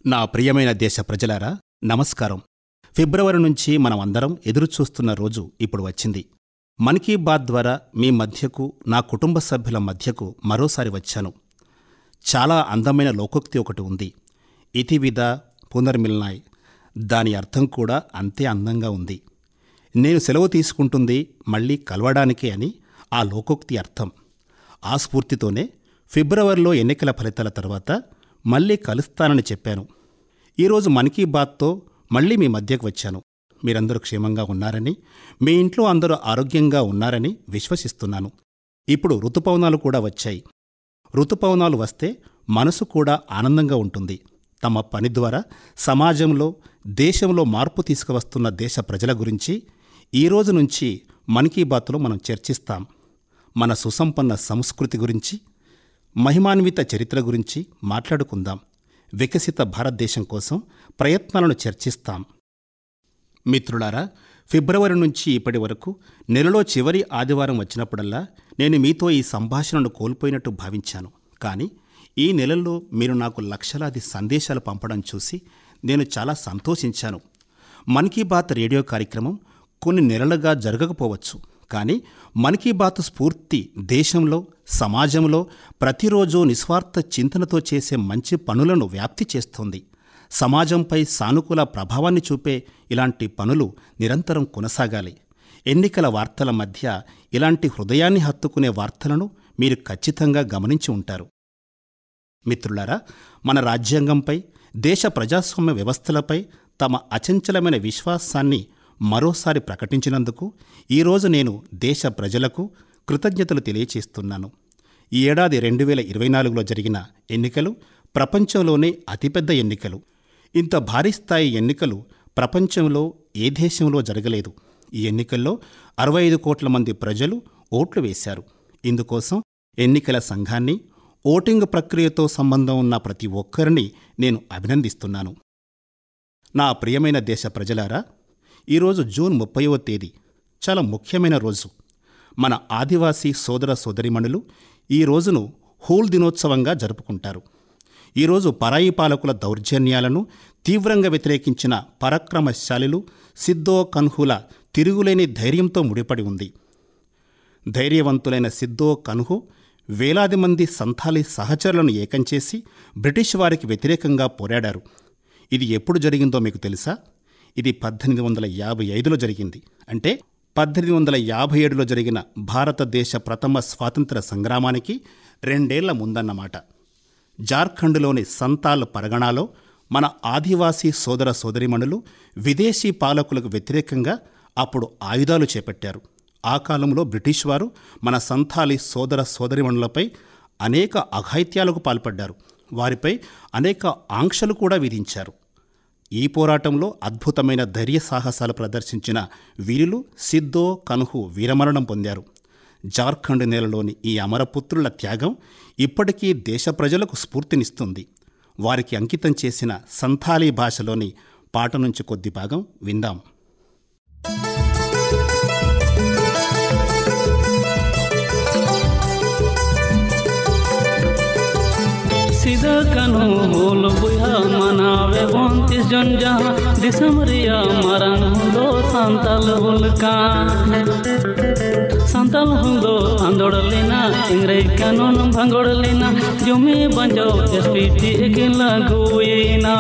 నా ప్రియమైన దేశ ప్రజలారా నమస్కారం ఫిబ్రవరి నుంచి మనం అందరం ఎదురుచూస్తున్న రోజు ఇప్పుడు వచ్చింది మన్ కీ బాత్ ద్వారా మీ మధ్యకు నా కుటుంబ సభ్యుల మధ్యకు మరోసారి వచ్చాను చాలా అందమైన లోకోక్తి ఒకటి ఉంది ఇతివిద పునర్మిల్నాయ్ దాని అర్థం కూడా అంతే అందంగా ఉంది నేను సెలవు తీసుకుంటుంది మళ్ళీ కలవడానికే అని ఆ లోకోక్తి అర్థం ఆ స్ఫూర్తితోనే ఫిబ్రవరిలో ఎన్నికల ఫలితాల తర్వాత మళ్ళీ కలుస్తానని చెప్పాను ఈరోజు మన్ కీ బాత్తో మళ్ళీ మీ మధ్యకు వచ్చాను మీరందరూ క్షేమంగా ఉన్నారని మీ ఇంట్లో అందరూ ఆరోగ్యంగా ఉన్నారని విశ్వసిస్తున్నాను ఇప్పుడు ఋతుపవనాలు కూడా వచ్చాయి ఋతుపవనాలు వస్తే మనసు కూడా ఆనందంగా ఉంటుంది తమ పని ద్వారా సమాజంలో దేశంలో మార్పు తీసుకువస్తున్న దేశ ప్రజల గురించి ఈ రోజు నుంచి మన్ కీ బాత్లో మనం చర్చిస్తాం మన సుసంపన్న సంస్కృతి గురించి మహిమాన్విత చరిత్ర గురించి మాట్లాడుకుందాం వికసిత భారతదేశం కోసం ప్రయత్నాలను చర్చిస్తాం మిత్రులారా ఫిబ్రవరి నుంచి ఇప్పటి వరకు నెలలో చివరి ఆదివారం వచ్చినప్పుడల్లా నేను మీతో ఈ సంభాషణను కోల్పోయినట్టు భావించాను కానీ ఈ నెలల్లో మీరు నాకు లక్షలాది సందేశాలు పంపడం చూసి నేను చాలా సంతోషించాను మన్ కీ బాత్ రేడియో కార్యక్రమం కొన్ని నెలలుగా జరగకపోవచ్చు కానీ మన్ కీ బాత్ స్ఫూర్తి దేశంలో సమాజంలో ప్రతిరోజు నిస్వార్థ చింతనతో చేసే మంచి పనులను వ్యాప్తి చేస్తోంది సమాజంపై సానుకూల ప్రభావాన్ని చూపే ఇలాంటి పనులు నిరంతరం కొనసాగాలి ఎన్నికల వార్తల మధ్య ఇలాంటి హృదయాన్ని హత్తుకునే వార్తలను మీరు ఖచ్చితంగా గమనించి ఉంటారు మిత్రులారా మన రాజ్యాంగంపై దేశ ప్రజాస్వామ్య వ్యవస్థలపై తమ అచంచలమైన విశ్వాసాన్ని మరోసారి ప్రకటించినందుకు ఈరోజు నేను దేశ ప్రజలకు కృతజ్ఞతలు తెలియచేస్తున్నాను ఈ ఏడాది రెండు వేల ఇరవై నాలుగులో జరిగిన ఎన్నికలు ప్రపంచంలోనే అతిపెద్ద ఎన్నికలు ఇంత భారీ స్థాయి ఎన్నికలు ప్రపంచంలో ఏ దేశంలో జరగలేదు ఈ ఎన్నికల్లో అరవై ఐదు కోట్ల మంది ప్రజలు ఓట్లు వేశారు ఇందుకోసం ఎన్నికల సంఘాన్ని ఓటింగ్ ప్రక్రియతో సంబంధం ఉన్న ప్రతి ఒక్కరిని నేను అభినందిస్తున్నాను నా ప్రియమైన దేశ ప్రజలారా ఈరోజు జూన్ ముప్పైవ తేదీ చాలా ముఖ్యమైన రోజు మన ఆదివాసీ సోదర సోదరిమణులు ఈ రోజును హూల్ దినోత్సవంగా జరుపుకుంటారు ఈరోజు పరాయి పాలకుల దౌర్జన్యాలను తీవ్రంగా వ్యతిరేకించిన పరాక్రమశాలులు సిద్ధో కన్హుల తిరుగులేని ధైర్యంతో ముడిపడి ఉంది ధైర్యవంతులైన సిద్ధో కన్హు వేలాది మంది సంథాలీ సహచరులను ఏకం చేసి బ్రిటిష్ వారికి వ్యతిరేకంగా పోరాడారు ఇది ఎప్పుడు జరిగిందో మీకు తెలుసా ఇది పద్దెనిమిది వందల యాభై ఐదులో జరిగింది అంటే పద్దెనిమిది వందల యాభై ఏడులో జరిగిన భారతదేశ ప్రథమ స్వాతంత్ర సంగ్రామానికి రెండేళ్ల ముందన్నమాట జార్ఖండ్లోని సంతాల్ పరగణాలో మన ఆదివాసీ సోదర సోదరిమణులు విదేశీ పాలకులకు వ్యతిరేకంగా అప్పుడు ఆయుధాలు చేపట్టారు ఆ కాలంలో బ్రిటిష్ వారు మన సంథాలి సోదర సోదరిమణులపై అనేక అఘాయిత్యాలకు పాల్పడ్డారు వారిపై అనేక ఆంక్షలు కూడా విధించారు ఈ పోరాటంలో అద్భుతమైన ధైర్య సాహసాలు ప్రదర్శించిన వీరులు సిద్ధో కనుహు వీరమరణం పొందారు జార్ఖండ్ నేలలోని ఈ అమరపుత్రుల త్యాగం ఇప్పటికీ దేశ ప్రజలకు స్ఫూర్తినిస్తుంది వారికి అంకితం చేసిన సంథాలీ భాషలోని పాట నుంచి కొద్ది భాగం విందాం सीधा कनो होल बुया मनावे उनतीस जन जहाँ दिसमरिया मरन हुलो संतल हुलका संतल हुलो आंदोलना इंग्रेज कानून भंगोड़लिना जुमी बंजो एसपीटी एकिला गुइना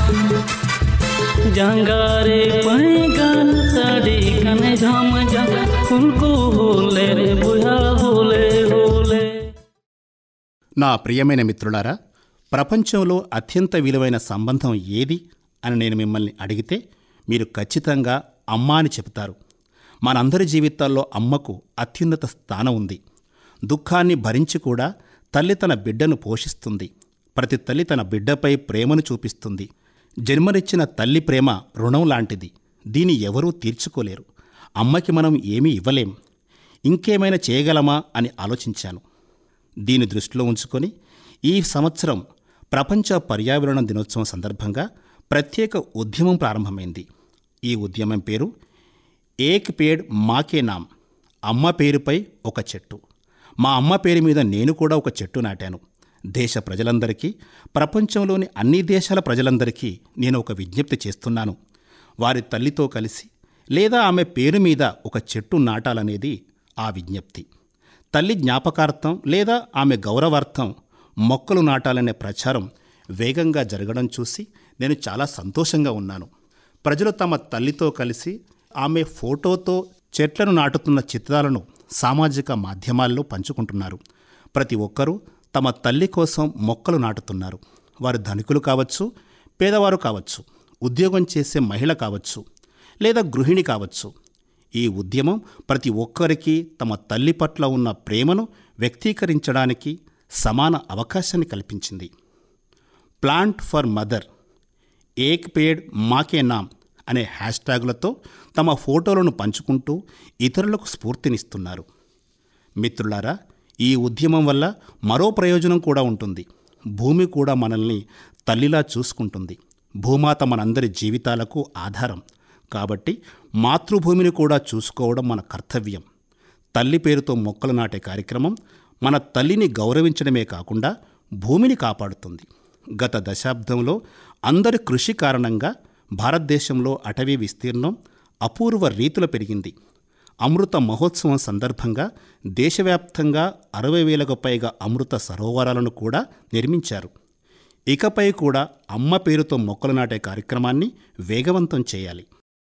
जंगारे पैगान साड़ी कने झाम जा उनको होले रे बुया होले होले నా ప్రియమైన మిత్రులారా ప్రపంచంలో అత్యంత విలువైన సంబంధం ఏది అని నేను మిమ్మల్ని అడిగితే మీరు ఖచ్చితంగా అమ్మ అని చెబుతారు మనందరి జీవితాల్లో అమ్మకు అత్యున్నత స్థానం ఉంది దుఃఖాన్ని భరించి కూడా తల్లి తన బిడ్డను పోషిస్తుంది ప్రతి తల్లి తన బిడ్డపై ప్రేమను చూపిస్తుంది జన్మనిచ్చిన తల్లి ప్రేమ రుణం లాంటిది దీన్ని ఎవరూ తీర్చుకోలేరు అమ్మకి మనం ఏమీ ఇవ్వలేం ఇంకేమైనా చేయగలమా అని ఆలోచించాను దీని దృష్టిలో ఉంచుకొని ఈ సంవత్సరం ప్రపంచ పర్యావరణ దినోత్సవం సందర్భంగా ప్రత్యేక ఉద్యమం ప్రారంభమైంది ఈ ఉద్యమం పేరు ఏక్ పేడ్ మాకే నామ్ అమ్మ పేరుపై ఒక చెట్టు మా అమ్మ పేరు మీద నేను కూడా ఒక చెట్టు నాటాను దేశ ప్రజలందరికీ ప్రపంచంలోని అన్ని దేశాల ప్రజలందరికీ నేను ఒక విజ్ఞప్తి చేస్తున్నాను వారి తల్లితో కలిసి లేదా ఆమె పేరు మీద ఒక చెట్టు నాటాలనేది ఆ విజ్ఞప్తి తల్లి జ్ఞాపకార్థం లేదా ఆమె గౌరవార్థం మొక్కలు నాటాలనే ప్రచారం వేగంగా జరగడం చూసి నేను చాలా సంతోషంగా ఉన్నాను ప్రజలు తమ తల్లితో కలిసి ఆమె ఫోటోతో చెట్లను నాటుతున్న చిత్రాలను సామాజిక మాధ్యమాల్లో పంచుకుంటున్నారు ప్రతి ఒక్కరూ తమ తల్లి కోసం మొక్కలు నాటుతున్నారు వారు ధనికులు కావచ్చు పేదవారు కావచ్చు ఉద్యోగం చేసే మహిళ కావచ్చు లేదా గృహిణి కావచ్చు ఈ ఉద్యమం ప్రతి ఒక్కరికి తమ తల్లి పట్ల ఉన్న ప్రేమను వ్యక్తీకరించడానికి సమాన అవకాశాన్ని కల్పించింది ప్లాంట్ ఫర్ మదర్ ఏక్ పేడ్ మాకే నామ్ అనే హ్యాష్ ట్యాగులతో తమ ఫోటోలను పంచుకుంటూ ఇతరులకు స్ఫూర్తినిస్తున్నారు మిత్రులారా ఈ ఉద్యమం వల్ల మరో ప్రయోజనం కూడా ఉంటుంది భూమి కూడా మనల్ని తల్లిలా చూసుకుంటుంది భూమాత మనందరి జీవితాలకు ఆధారం కాబట్టి మాతృభూమిని కూడా చూసుకోవడం మన కర్తవ్యం తల్లి పేరుతో మొక్కలు నాటే కార్యక్రమం మన తల్లిని గౌరవించడమే కాకుండా భూమిని కాపాడుతుంది గత దశాబ్దంలో అందరి కృషి కారణంగా భారతదేశంలో అటవీ విస్తీర్ణం అపూర్వ రీతిలో పెరిగింది అమృత మహోత్సవం సందర్భంగా దేశవ్యాప్తంగా అరవై వేలకు పైగా అమృత సరోవరాలను కూడా నిర్మించారు ఇకపై కూడా అమ్మ పేరుతో మొక్కలు నాటే కార్యక్రమాన్ని వేగవంతం చేయాలి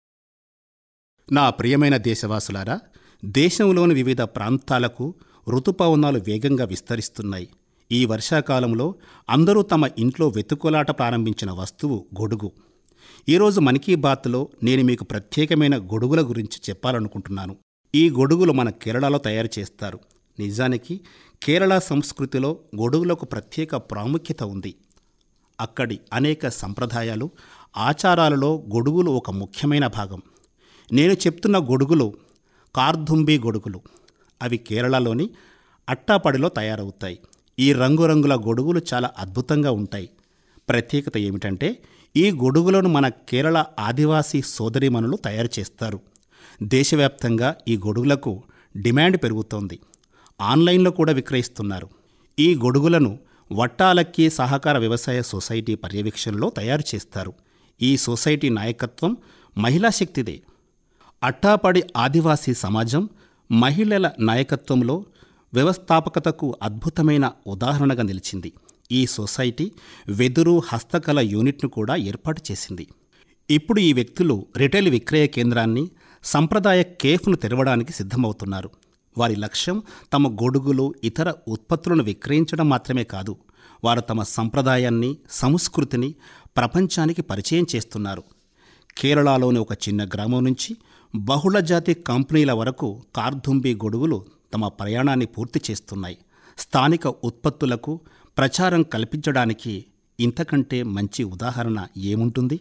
నా ప్రియమైన దేశవాసులారా దేశంలోని వివిధ ప్రాంతాలకు ఋతుపవనాలు వేగంగా విస్తరిస్తున్నాయి ఈ వర్షాకాలంలో అందరూ తమ ఇంట్లో వెతుకులాట ప్రారంభించిన వస్తువు గొడుగు ఈరోజు మన్ కీ బాత్లో నేను మీకు ప్రత్యేకమైన గొడుగుల గురించి చెప్పాలనుకుంటున్నాను ఈ గొడుగులు మన కేరళలో తయారు చేస్తారు నిజానికి కేరళ సంస్కృతిలో గొడుగులకు ప్రత్యేక ప్రాముఖ్యత ఉంది అక్కడి అనేక సంప్రదాయాలు ఆచారాలలో గొడుగులు ఒక ముఖ్యమైన భాగం నేను చెప్తున్న గొడుగులు కార్దుంబి గొడుగులు అవి కేరళలోని అట్టాపడిలో తయారవుతాయి ఈ రంగురంగుల గొడుగులు చాలా అద్భుతంగా ఉంటాయి ప్రత్యేకత ఏమిటంటే ఈ గొడుగులను మన కేరళ ఆదివాసీ సోదరీమణులు తయారు చేస్తారు దేశవ్యాప్తంగా ఈ గొడుగులకు డిమాండ్ పెరుగుతోంది ఆన్లైన్లో కూడా విక్రయిస్తున్నారు ఈ గొడుగులను వట్టాలక్కి సహకార వ్యవసాయ సొసైటీ పర్యవేక్షణలో తయారు చేస్తారు ఈ సొసైటీ నాయకత్వం మహిళా శక్తిదే అట్టాపడి ఆదివాసీ సమాజం మహిళల నాయకత్వంలో వ్యవస్థాపకతకు అద్భుతమైన ఉదాహరణగా నిలిచింది ఈ సొసైటీ వెదురు హస్తకళ యూనిట్ను కూడా ఏర్పాటు చేసింది ఇప్పుడు ఈ వ్యక్తులు రిటైల్ విక్రయ కేంద్రాన్ని సంప్రదాయ కేఫ్ను తెరవడానికి సిద్ధమవుతున్నారు వారి లక్ష్యం తమ గొడుగులు ఇతర ఉత్పత్తులను విక్రయించడం మాత్రమే కాదు వారు తమ సంప్రదాయాన్ని సంస్కృతిని ప్రపంచానికి పరిచయం చేస్తున్నారు కేరళలోని ఒక చిన్న గ్రామం నుంచి బహుళజాతి కంపెనీల వరకు కార్దుంబి గొడుగులు తమ ప్రయాణాన్ని పూర్తి చేస్తున్నాయి స్థానిక ఉత్పత్తులకు ప్రచారం కల్పించడానికి ఇంతకంటే మంచి ఉదాహరణ ఏముంటుంది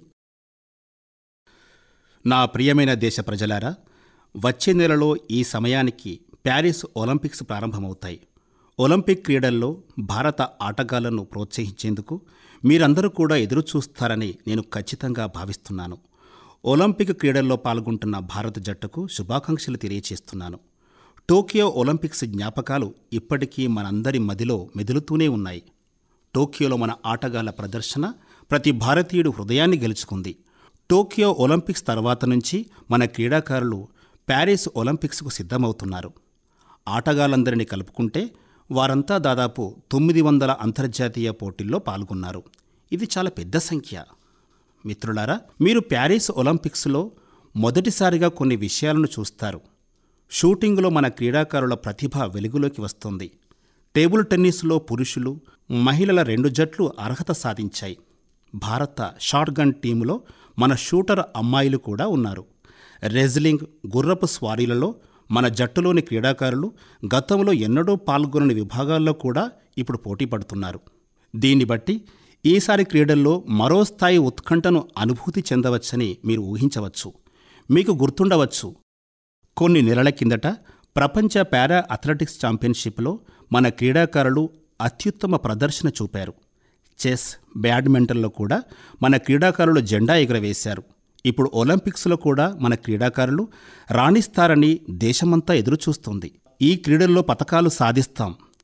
నా ప్రియమైన దేశ ప్రజలారా వచ్చే నెలలో ఈ సమయానికి ప్యారిస్ ఒలింపిక్స్ ప్రారంభమవుతాయి ఒలింపిక్ క్రీడల్లో భారత ఆటగాళ్లను ప్రోత్సహించేందుకు మీరందరూ కూడా ఎదురు చూస్తారని నేను ఖచ్చితంగా భావిస్తున్నాను ఒలింపిక్ క్రీడల్లో పాల్గొంటున్న భారత జట్టుకు శుభాకాంక్షలు తెలియచేస్తున్నాను టోక్యో ఒలింపిక్స్ జ్ఞాపకాలు ఇప్పటికీ మనందరి మదిలో మెదులుతూనే ఉన్నాయి టోక్యోలో మన ఆటగాళ్ల ప్రదర్శన ప్రతి భారతీయుడు హృదయాన్ని గెలుచుకుంది టోక్యో ఒలింపిక్స్ తర్వాత నుంచి మన క్రీడాకారులు ప్యారిస్ ఒలింపిక్స్కు సిద్ధమవుతున్నారు ఆటగాళ్ళందరినీ కలుపుకుంటే వారంతా దాదాపు తొమ్మిది వందల అంతర్జాతీయ పోటీల్లో పాల్గొన్నారు ఇది చాలా పెద్ద సంఖ్య మిత్రులారా మీరు ప్యారిస్ ఒలింపిక్స్లో మొదటిసారిగా కొన్ని విషయాలను చూస్తారు షూటింగ్లో మన క్రీడాకారుల ప్రతిభ వెలుగులోకి వస్తుంది టేబుల్ టెన్నిస్లో పురుషులు మహిళల రెండు జట్లు అర్హత సాధించాయి భారత షార్ట్ గన్ టీములో మన షూటర్ అమ్మాయిలు కూడా ఉన్నారు రెజ్లింగ్ గుర్రపు స్వారీలలో మన జట్టులోని క్రీడాకారులు గతంలో ఎన్నడూ పాల్గొనని విభాగాల్లో కూడా ఇప్పుడు పోటీ పడుతున్నారు దీన్ని బట్టి ఈసారి క్రీడల్లో మరో స్థాయి ఉత్కంఠను అనుభూతి చెందవచ్చని మీరు ఊహించవచ్చు మీకు గుర్తుండవచ్చు కొన్ని నెలల కిందట ప్రపంచ పారా అథ్లెటిక్స్ ఛాంపియన్షిప్లో మన క్రీడాకారులు అత్యుత్తమ ప్రదర్శన చూపారు చెస్ బ్యాడ్మింటన్లో కూడా మన క్రీడాకారులు జెండా ఎగురవేశారు ఇప్పుడు ఒలింపిక్స్లో కూడా మన క్రీడాకారులు రాణిస్తారని దేశమంతా ఎదురుచూస్తుంది ఈ క్రీడల్లో పతకాలు సాధిస్తాం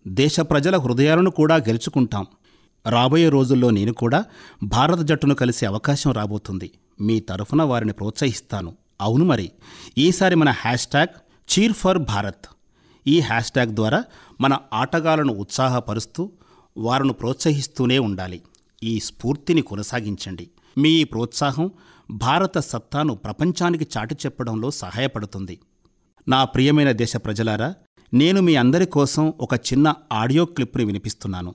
దేశ ప్రజల హృదయాలను కూడా గెలుచుకుంటాం రాబోయే రోజుల్లో నేను కూడా భారత జట్టును కలిసే అవకాశం రాబోతుంది మీ తరఫున వారిని ప్రోత్సహిస్తాను అవును మరి ఈసారి మన hashtag cheer for Bharat ఈ హ్యాష్ ట్యాగ్ ద్వారా మన ఆటగాళ్లను ఉత్సాహపరుస్తూ వారిని ప్రోత్సహిస్తూనే ఉండాలి ఈ స్ఫూర్తిని కొనసాగించండి మీ ఈ ప్రోత్సాహం భారత సత్తాను ప్రపంచానికి చాటి చెప్పడంలో సహాయపడుతుంది నా ప్రియమైన దేశ ప్రజలారా నేను మీ అందరి కోసం ఒక చిన్న ఆడియో క్లిప్ని వినిపిస్తున్నాను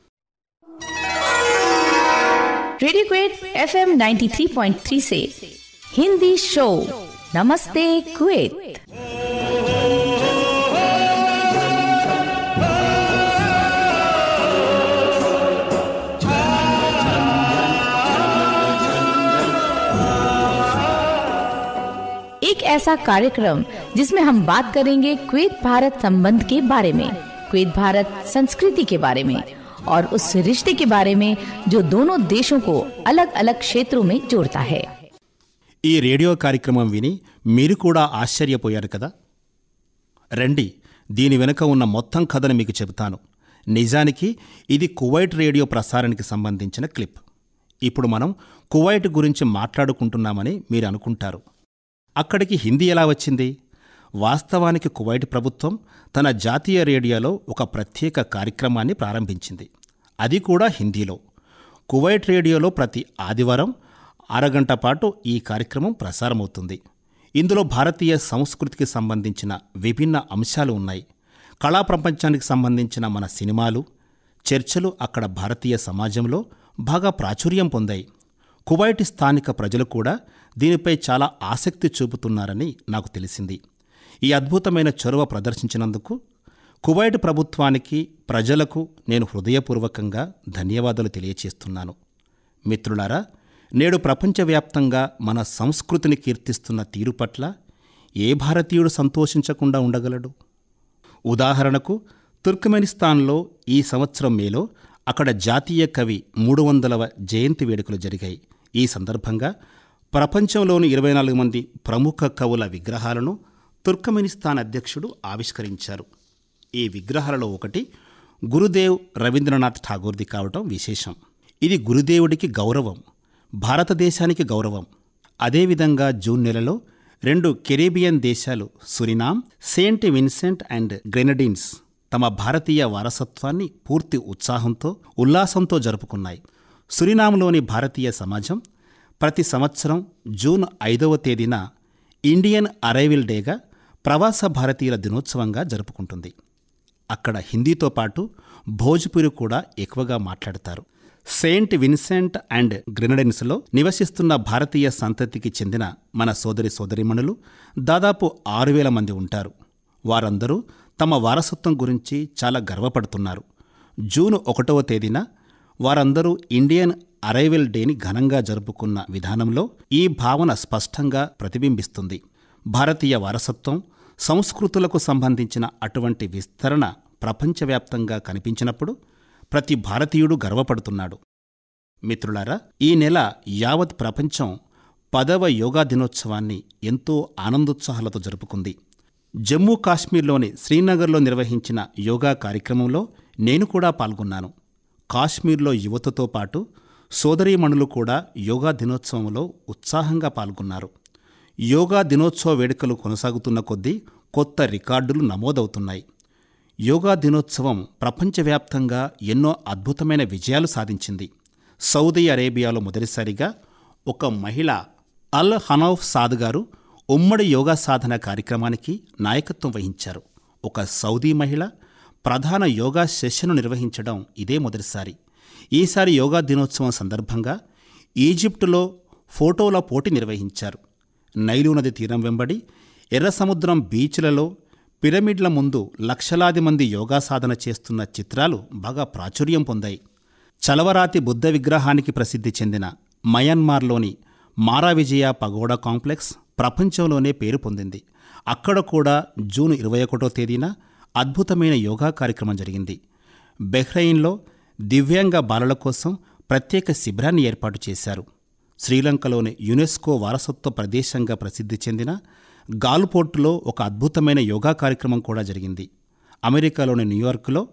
radio Kuwait F M ninety three point three से हिंदी शो नमस्ते कुवैत एक ऐसा कार्यक्रम जिसमें हम बात करेंगे कुवैत भारत संबंध के बारे में कुवैत भारत संस्कृति के बारे में और उस रिश्ते के बारे में जो दोनों देशों को अलग अलग क्षेत्रों में जोड़ता है ఈ రేడియో కార్యక్రమం విని మీరు కూడా ఆశ్చర్యపోయారు కదా రండి దీని వెనుక ఉన్న మొత్తం కథను మీకు చెబుతాను నిజానికి ఇది కువైట్ రేడియో ప్రసారానికి సంబంధించిన క్లిప్ ఇప్పుడు మనం కువైట్ గురించి మాట్లాడుకుంటున్నామని మీరు అనుకుంటారు అక్కడికి హిందీ ఎలా వచ్చింది వాస్తవానికి కువైట్ ప్రభుత్వం తన జాతీయ రేడియోలో ఒక ప్రత్యేక కార్యక్రమాన్ని ప్రారంభించింది అది కూడా హిందీలో కువైట్ రేడియోలో ప్రతి ఆదివారం అరగంట పాటు ఈ కార్యక్రమం ప్రసారమవుతుంది ఇందులో భారతీయ సంస్కృతికి సంబంధించిన విభిన్న అంశాలు ఉన్నాయి కళా ప్రపంచానికి సంబంధించిన మన సినిమాలు చర్చలు అక్కడ భారతీయ సమాజంలో బాగా ప్రాచుర్యం పొందాయి కువైట్ స్థానిక ప్రజలు కూడా దీనిపై చాలా ఆసక్తి చూపుతున్నారని నాకు తెలిసింది ఈ అద్భుతమైన చొరవ ప్రదర్శించినందుకు కువైట్ ప్రభుత్వానికి ప్రజలకు నేను హృదయపూర్వకంగా ధన్యవాదాలు తెలియచేస్తున్నాను మిత్రులారా నేడు ప్రపంచవ్యాప్తంగా మన సంస్కృతిని కీర్తిస్తున్న తీరు పట్ల ఏ భారతీయుడు సంతోషించకుండా ఉండగలడు ఉదాహరణకు తుర్కమెనిస్తాన్లో ఈ సంవత్సరం మేలో అక్కడ జాతీయ కవి మూడు వందలవ జయంతి వేడుకలు జరిగాయి ఈ సందర్భంగా ప్రపంచంలోని ఇరవై నాలుగు మంది ప్రముఖ కవుల విగ్రహాలను తుర్కమెనిస్తాన్ అధ్యక్షుడు ఆవిష్కరించారు ఈ విగ్రహాలలో ఒకటి గురుదేవ్ రవీంద్రనాథ్ ఠాగూర్ది కావటం విశేషం ఇది గురుదేవుడికి గౌరవం భారతదేశానికి గౌరవం అదేవిధంగా జూన్ నెలలో రెండు కెరీబియన్ దేశాలు Suriname Saint Vincent and Grenadines తమ భారతీయ వారసత్వాన్ని పూర్తి ఉత్సాహంతో ఉల్లాసంతో జరుపుకున్నాయి సురినామ్లోని భారతీయ సమాజం ప్రతి సంవత్సరం జూన్ ఐదవ తేదీన ఇండియన్ అరైవిల్ డేగా ప్రవాస భారతీయుల దినోత్సవంగా జరుపుకుంటుంది అక్కడ హిందీతో పాటు భోజ్పురి కూడా ఎక్కువగా మాట్లాడతారు సెయింట్ విన్సెంట్ అండ్ గ్రెనడెన్స్లో నివసిస్తున్న భారతీయ సంతతికి చెందిన మన సోదరి సోదరిమణులు దాదాపు ఆరు వేల మంది ఉంటారు వారందరూ తమ వారసత్వం గురించి చాలా గర్వపడుతున్నారు జూన్ ఒకటవ తేదీన వారందరూ ఇండియన్ అరైవల్ డేని ఘనంగా జరుపుకున్న విధానంలో ఈ భావన స్పష్టంగా ప్రతిబింబిస్తుంది భారతీయ వారసత్వం సంస్కృతులకు సంబంధించిన అటువంటి విస్తరణ ప్రపంచవ్యాప్తంగా కనిపించినప్పుడు ప్రతి భారతీయుడు గర్వపడుతున్నాడు మిత్రులారా ఈ నెల యావత్ ప్రపంచం పదవ యోగా దినోత్సవాన్ని ఎంతో ఆనందోత్సాహాలతో జరుపుకుంది జమ్మూ కాశ్మీర్లోని శ్రీనగర్లో నిర్వహించిన యోగా కార్యక్రమంలో నేను కూడా పాల్గొన్నాను కాశ్మీర్లో యువతతో పాటు సోదరీమణులు కూడా యోగా దినోత్సవంలో ఉత్సాహంగా పాల్గొన్నారు యోగా దినోత్సవ వేడుకలు కొనసాగుతున్న కొద్దీ కొత్త రికార్డులు నమోదవుతున్నాయి యోగా దినోత్సవం ప్రపంచవ్యాప్తంగా ఎన్నో అద్భుతమైన విజయాలు సాధించింది సౌదీ అరేబియాలో మొదటిసారిగా ఒక మహిళ అల్ హనౌఫ్ సాద్ గారు ఉమ్మడి యోగా సాధన కార్యక్రమానికి నాయకత్వం వహించారు ఒక సౌదీ మహిళ ప్రధాన యోగా సెషన్ను నిర్వహించడం ఇదే మొదటిసారి ఈసారి యోగా దినోత్సవం సందర్భంగా ఈజిప్టులో ఫోటోల పోటీ నిర్వహించారు నైలు నది తీరం వెంబడి ఎర్ర సముద్రం బీచ్లలో పిరమిడ్ల ముందు లక్షలాది మంది యోగా సాధన చేస్తున్న చిత్రాలు బాగా ప్రాచుర్యం పొందాయి చలవరాతి బుద్ధ విగ్రహానికి ప్రసిద్ధి చెందిన మయన్మార్లోని మారా విజయ పగోడా కాంప్లెక్స్ ప్రపంచంలోనే పేరు పొందింది అక్కడ కూడా జూన్ ఇరవై ఒకటో తేదీన అద్భుతమైన యోగా కార్యక్రమం జరిగింది బెహ్రెయిన్లో దివ్యాంగ బాలల కోసం ప్రత్యేక శిబిరాన్ని ఏర్పాటు చేశారు శ్రీలంకలోని యునెస్కో వారసత్వ ప్రదేశంగా ప్రసిద్ధి చెందిన గాల్పోర్టులో ఒక అద్భుతమైన యోగా కార్యక్రమం కూడా జరిగింది అమెరికాలోని న్యూయార్క్లో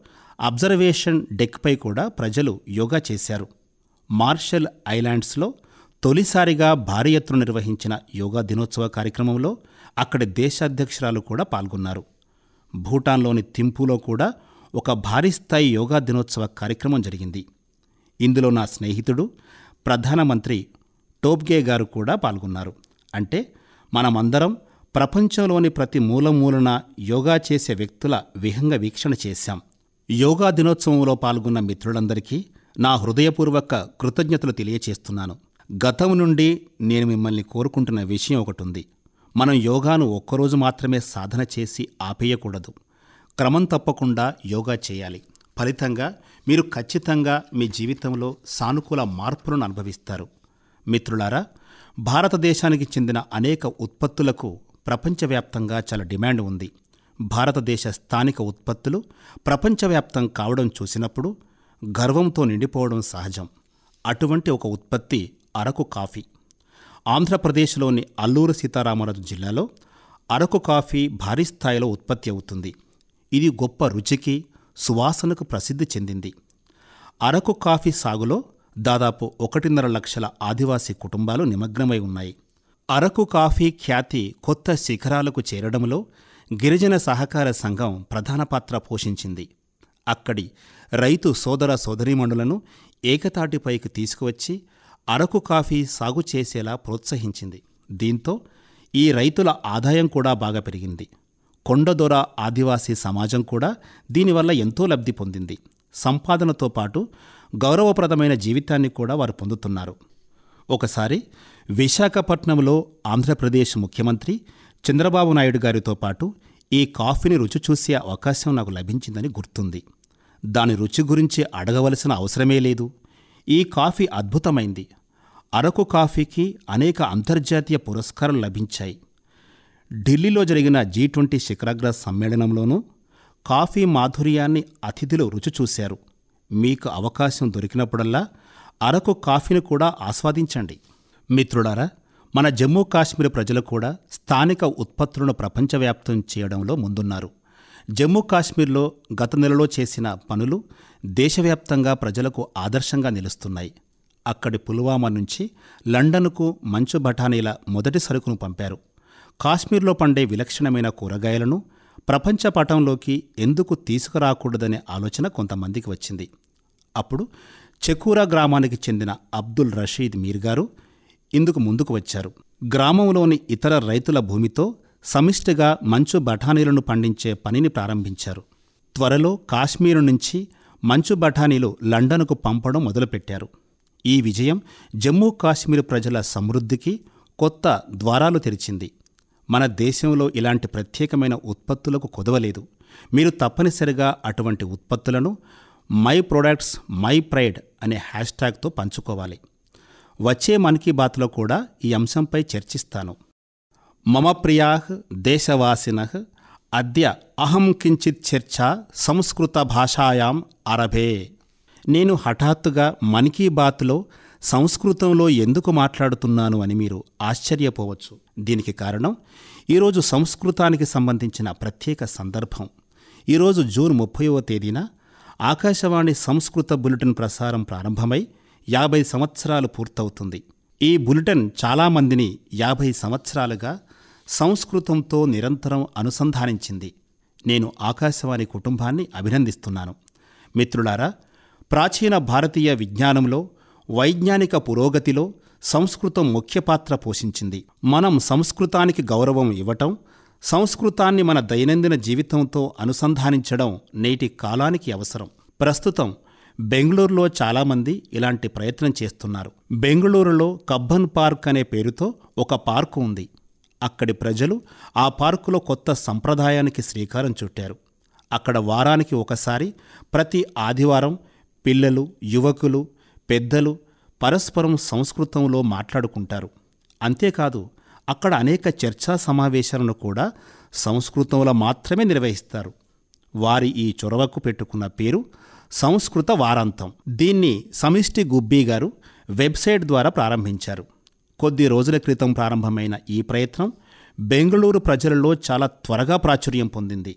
అబ్జర్వేషన్ డెక్పై కూడా ప్రజలు యోగా చేశారు మార్షల్ ఐలాండ్స్లో తొలిసారిగా భారీ ఎత్తున నిర్వహించిన యోగా దినోత్సవ కార్యక్రమంలో అక్కడి దేశాధ్యక్షురాలు కూడా పాల్గొన్నారు భూటాన్లోని థింపులో కూడా ఒక భారీ స్థాయి యోగా దినోత్సవ కార్యక్రమం జరిగింది ఇందులో నా స్నేహితుడు ప్రధానమంత్రి టోబ్గే గారు కూడా పాల్గొన్నారు అంటే మనమందరం ప్రపంచంలోని ప్రతి మూలమూలన యోగా చేసే వ్యక్తుల విహంగ వీక్షణ చేశాం యోగా దినోత్సవంలో పాల్గొన్న మిత్రులందరికీ నా హృదయపూర్వక కృతజ్ఞతలు తెలియచేస్తున్నాను గతం నుండి నేను మిమ్మల్ని కోరుకుంటున్న విషయం ఒకటి ఉంది మనం యోగాను ఒక్కరోజు మాత్రమే సాధన చేసి ఆపేయకూడదు క్రమం తప్పకుండా యోగా చేయాలి ఫలితంగా మీరు ఖచ్చితంగా మీ జీవితంలో సానుకూల మార్పులను అనుభవిస్తారు మిత్రులారా భారతదేశానికి చెందిన అనేక ఉత్పత్తులకు ప్రపంచవ్యాప్తంగా చాలా డిమాండ్ ఉంది భారతదేశ స్థానిక ఉత్పత్తులు ప్రపంచవ్యాప్తం కావడం చూసినప్పుడు గర్వంతో నిండిపోవడం సహజం అటువంటి ఒక ఉత్పత్తి అరకు కాఫీ ఆంధ్రప్రదేశ్లోని అల్లూరు సీతారామరాజు జిల్లాలో అరకు కాఫీ భారీ స్థాయిలో ఉత్పత్తి అవుతుంది ఇది గొప్ప రుచికి సువాసనకు ప్రసిద్ధి చెందింది అరకు కాఫీ సాగులో దాదాపు ఒకటిన్నర లక్షల ఆదివాసీ కుటుంబాలు నిమగ్నమై ఉన్నాయి అరకు కాఫీ ఖ్యాతి కొత్త శిఖరాలకు చేరడంలో గిరిజన సహకార సంఘం ప్రధాన పాత్ర పోషించింది అక్కడి రైతు సోదర సోదరీమణులను ఏకతాటిపైకి తీసుకువచ్చి అరకు కాఫీ సాగు చేసేలా ప్రోత్సహించింది దీంతో ఈ రైతుల ఆదాయం కూడా బాగా పెరిగింది కొండదొర ఆదివాసీ సమాజం కూడా దీనివల్ల ఎంతో లబ్ధి పొందింది సంపాదనతో పాటు గౌరవప్రదమైన జీవితాన్ని కూడా వారు పొందుతున్నారు ఒకసారి విశాఖపట్నంలో ఆంధ్రప్రదేశ్ ముఖ్యమంత్రి చంద్రబాబు నాయుడు గారితో పాటు ఈ కాఫీని రుచి చూసే అవకాశం నాకు లభించిందని గుర్తుంది దాని రుచి గురించి అడగవలసిన అవసరమే లేదు ఈ కాఫీ అద్భుతమైంది అరకు కాఫీకి అనేక అంతర్జాతీయ పురస్కారాలు లభించాయి ఢిల్లీలో జరిగిన జీ ట్వంటీ శిఖరాగ్ర సమ్మేళనంలోనూ కాఫీ మాధుర్యాన్ని అతిథులు రుచి చూశారు మీకు అవకాశం దొరికినప్పుడల్లా అరకు కాఫీని కూడా ఆస్వాదించండి మిత్రులారా మన జమ్మూ కాశ్మీర్ ప్రజలు కూడా స్థానిక ఉత్పత్తులను ప్రపంచవ్యాప్తం చేయడంలో ముందున్నారు జమ్మూ కాశ్మీర్లో గత నెలలో చేసిన పనులు దేశవ్యాప్తంగా ప్రజలకు ఆదర్శంగా నిలుస్తున్నాయి అక్కడి పుల్వామా నుంచి లండన్కు మంచు బఠానీల మొదటి సరుకును పంపారు కాశ్మీర్లో పండే విలక్షణమైన కూరగాయలను ప్రపంచ పటంలోకి ఎందుకు తీసుకురాకూడదనే ఆలోచన కొంతమందికి వచ్చింది అప్పుడు చెకూరా గ్రామానికి చెందిన అబ్దుల్ రషీద్ మీర్ గారు ఇందుకు ముందుకు వచ్చారు గ్రామంలోని ఇతర రైతుల భూమితో సమిష్టిగా మంచు బఠానీలను పండించే పనిని ప్రారంభించారు త్వరలో కాశ్మీరు నుంచి మంచు బఠానీలు లండన్కు పంపడం మొదలుపెట్టారు ఈ విజయం జమ్మూ కాశ్మీర్ ప్రజల సమృద్ధికి కొత్త ద్వారాలు తెరిచింది మన దేశంలో ఇలాంటి ప్రత్యేకమైన ఉత్పత్తులకు కొదవలేదు మీరు తప్పనిసరిగా అటువంటి ఉత్పత్తులను మై ప్రొడక్ట్స్ మై ప్రైడ్ అనే హ్యాష్ ట్యాగ్తో పంచుకోవాలి వచ్చే మన్ కీ బాత్లో కూడా ఈ అంశంపై చర్చిస్తాను మమ ప్రియా దేశవాసిన అద్య అహం కించిత్ చర్చ సంస్కృత భాషాయాం అరభే నేను హఠాత్తుగా మన్ కీ బాత్లో సంస్కృతంలో ఎందుకు మాట్లాడుతున్నాను అని మీరు ఆశ్చర్యపోవచ్చు దీనికి కారణం ఈరోజు సంస్కృతానికి సంబంధించిన ప్రత్యేక సందర్భం ఈరోజు జూన్ ముప్పైవ తేదీన ఆకాశవాణి సంస్కృత బులెటిన్ ప్రసారం ప్రారంభమై యాభై సంవత్సరాలు పూర్తవుతుంది ఈ బులెటిన్ చాలామందిని యాభై సంవత్సరాలుగా సంస్కృతంతో నిరంతరం అనుసంధానించింది నేను ఆకాశవాణి కుటుంబాన్ని అభినందిస్తున్నాను మిత్రులారా ప్రాచీన భారతీయ విజ్ఞానంలో వైజ్ఞానిక పురోగతిలో సంస్కృతం ముఖ్య పాత్ర పోషించింది మనం సంస్కృతానికి గౌరవం ఇవ్వటం సంస్కృతాన్ని మన దైనందిన జీవితంతో అనుసంధానించడం నేటి కాలానికి అవసరం ప్రస్తుతం బెంగళూరులో చాలామంది ఇలాంటి ప్రయత్నం చేస్తున్నారు బెంగళూరులో కబ్బన్ పార్క్ అనే పేరుతో ఒక పార్కు ఉంది అక్కడి ప్రజలు ఆ పార్కులో కొత్త సంప్రదాయానికి శ్రీకారం చుట్టారు అక్కడ వారానికి ఒకసారి ప్రతి ఆదివారం పిల్లలు యువకులు పెద్దలు పరస్పరం సంస్కృతంలో మాట్లాడుకుంటారు అంతేకాదు అక్కడ అనేక చర్చా సమావేశాలను కూడా సంస్కృతంలో మాత్రమే నిర్వహిస్తారు వారి ఈ చొరవకు పెట్టుకున్న పేరు సంస్కృత వారాంతం దీన్ని సమిష్టి గుబ్బీ గారు వెబ్సైట్ ద్వారా ప్రారంభించారు కొద్ది రోజుల క్రితం ప్రారంభమైన ఈ ప్రయత్నం బెంగళూరు ప్రజలలో చాలా త్వరగా ప్రాచుర్యం పొందింది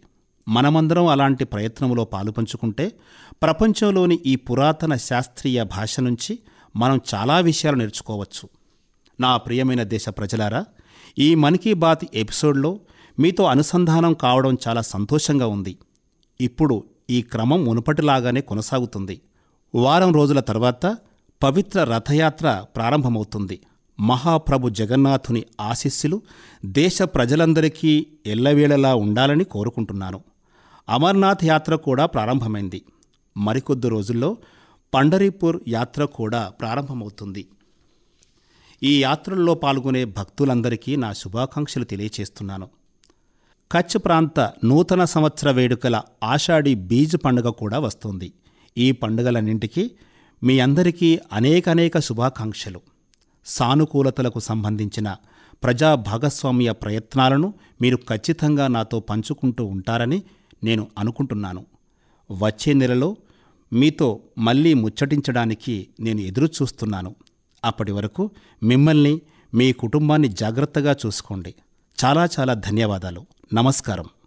మనమందరం అలాంటి ప్రయత్నంలో పాలుపంచుకుంటే ప్రపంచంలోని ఈ పురాతన శాస్త్రీయ భాష నుంచి మనం చాలా విషయాలు నేర్చుకోవచ్చు నా ప్రియమైన దేశ ప్రజలారా ఈ మన్ కీ బాత్ ఎపిసోడ్లో మీతో అనుసంధానం కావడం చాలా సంతోషంగా ఉంది ఇప్పుడు ఈ క్రమం మునుపటిలాగానే కొనసాగుతుంది వారం రోజుల తర్వాత పవిత్ర రథయాత్ర ప్రారంభమవుతుంది మహాప్రభు జగన్నాథుని ఆశీస్సులు దేశ ప్రజలందరికీ ఎల్లవేళలా ఉండాలని కోరుకుంటున్నాను అమర్నాథ్ యాత్ర కూడా ప్రారంభమైంది మరికొద్ది రోజుల్లో పండరీపూర్ యాత్ర కూడా ప్రారంభమవుతుంది ఈ యాత్రల్లో పాల్గొనే భక్తులందరికీ నా శుభాకాంక్షలు తెలియచేస్తున్నాను కచ్ ప్రాంత నూతన సంవత్సర వేడుకల ఆషాఢి బీజ్ పండుగ కూడా వస్తుంది ఈ పండుగలన్నింటికీ మీ అందరికీ అనేకనేక శుభాకాంక్షలు సానుకూలతలకు సంబంధించిన ప్రజా భాగస్వామ్య ప్రయత్నాలను మీరు ఖచ్చితంగా నాతో పంచుకుంటూ ఉంటారని నేను అనుకుంటున్నాను వచ్చే నెలలో మీతో మళ్ళీ ముచ్చటించడానికి నేను ఎదురు చూస్తున్నాను అప్పటి వరకు మిమ్మల్ని మీ కుటుంబాన్ని జాగ్రత్తగా చూసుకోండి చాలా చాలా ధన్యవాదాలు నమస్కారం